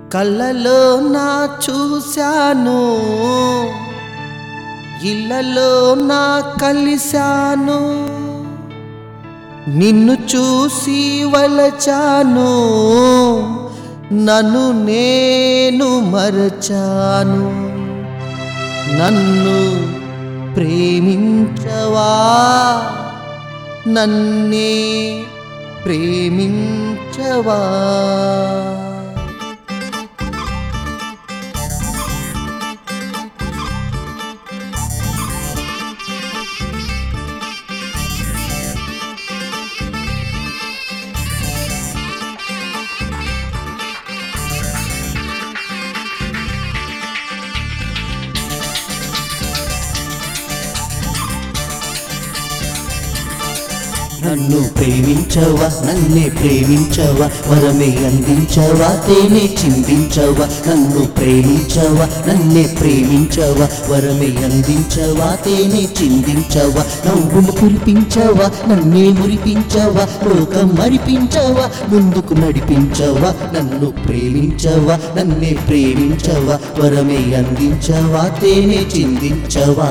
కళ్ళలో నా చూశాను ఇళ్ళలో నా కలిశాను నిన్ను చూసి వలచాను నన్ను నేను మరచాను నన్ను ప్రేమించవా నన్నే ప్రేమించవా నన్ను ప్రేమించవా నన్నే ప్రేమించవా వరమే అందించవా తేనే చిందించవా నన్ను ప్రేమించవా నన్నే ప్రేమించవా వరమే అందించవా తేనే చిందించవా నవ్వులు కురిపించవా నన్నే మురిపించవా లోకం మరిపించవా ముందుకు నడిపించవా నన్ను ప్రేమించవా నన్నే ప్రేమించవా వరమే అందించవా తేనే చిందించవా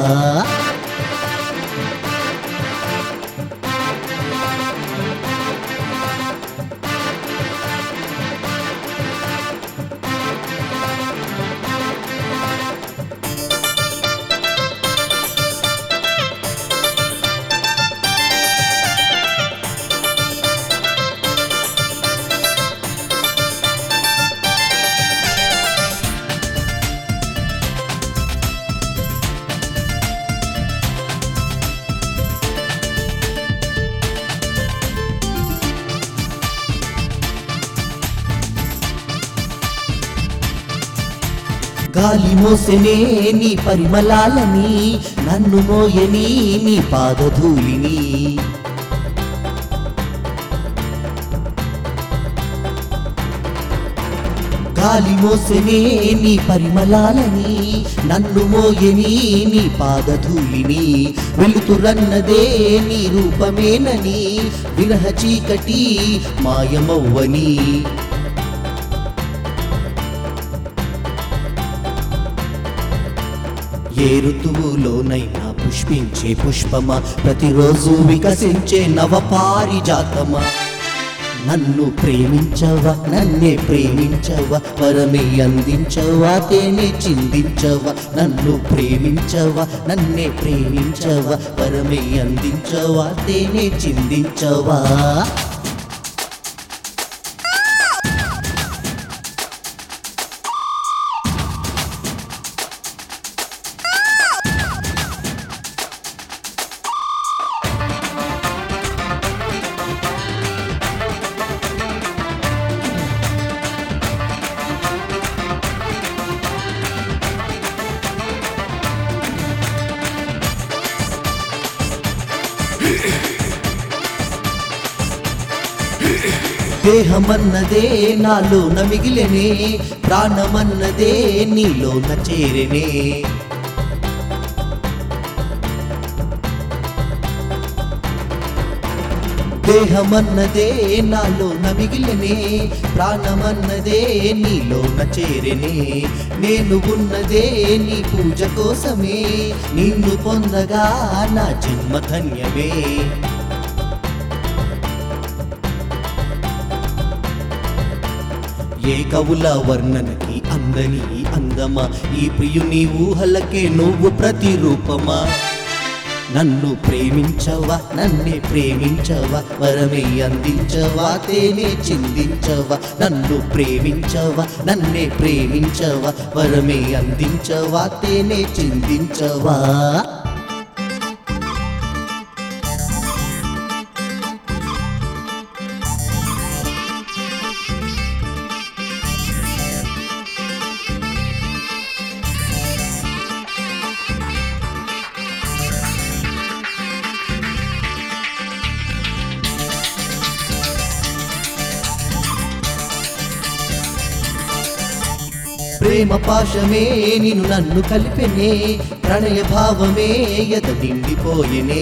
గాలి మోసెనే నీ పరిమళాలని నన్ను మోయని నీ పాదధూళిని గాలి మోసెనే నీ పరిమళాలని నన్ను మోయని నీ పాదధూళిని వెలుతురన్నదే నీ రూపమేనని విరహ చీకటి మాయమవ్వని ఏ ఋతువులోనైనా పుష్పించే పుష్పమా ప్రతిరోజు వికసించే నవపారిజాతమా నన్ను ప్రేమించవా నన్నే ప్రేమించవా వరమే అందించవా తేనే చిందించవా నన్ను ప్రేమించవా నన్నే ప్రేమించవా వరమే అందించవా తేనే చిందించవా దేహమన్నదే నాలోన మిగిలెనే ప్రాణమన్నదే నీలోన చేరెనే దేహమన్నదే నాలోన మిగిలెనే ప్రాణమన్నదే నీలోన చేరెనే నేను ఉన్నదే నీ పూజ కోసమే నిన్ను పొందగా నా జన్మ ధన్యమే ఏ కవుల వర్ణనకి అందని అందమా ఈ ప్రియుని ఊహలకే నువ్వు ప్రతిరూపమా నన్ను ప్రేమించవా నన్నే ప్రేమించవా వరమే అందించవా తేనే చిందించవా నన్ను ప్రేమించవా నన్నే ప్రేమించవా వరమే అందించవా తేనే చిందించవా ప్రేమ పాశమే నిన్ను నన్ను కలిపెనే ప్రణయ భావమే ఎద నిండిపోయెనే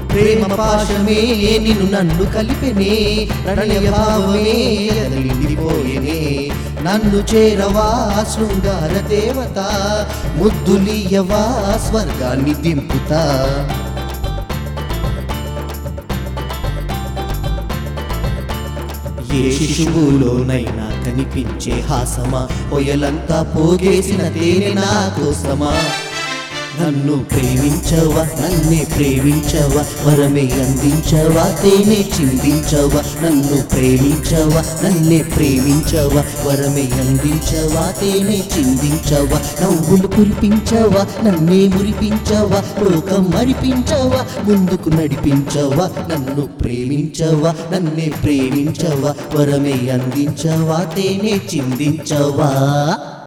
ప్రేమ పాశమే నిన్ను నన్ను కలిపెనే ప్రణయ భావమే నిండిపోయేనే నన్ను చేరవా శృంగార దేవత ముద్దులీయవా స్వర్గాన్ని దింపుతా ఏ శిశువులోనైనా కనిపించే హాసమా పొయలంతా పోగేసిన తేనె నా కోసమా నన్ను ప్రేమించవా నన్నే ప్రేమించవా వరమే అందించవా తేనె చిందించవా నన్ను ప్రేమించవా నన్నే ప్రేమించవా వరమే అందించవా తేనె చిందించవా నవ్వులు కురిపించవా నన్నే మురిపించవా లోకం మరిపించవా ముందుకు నడిపించవా నన్ను ప్రేమించవా నన్నే ప్రేమించవా వరమే అందించవా తేనె చిందించవా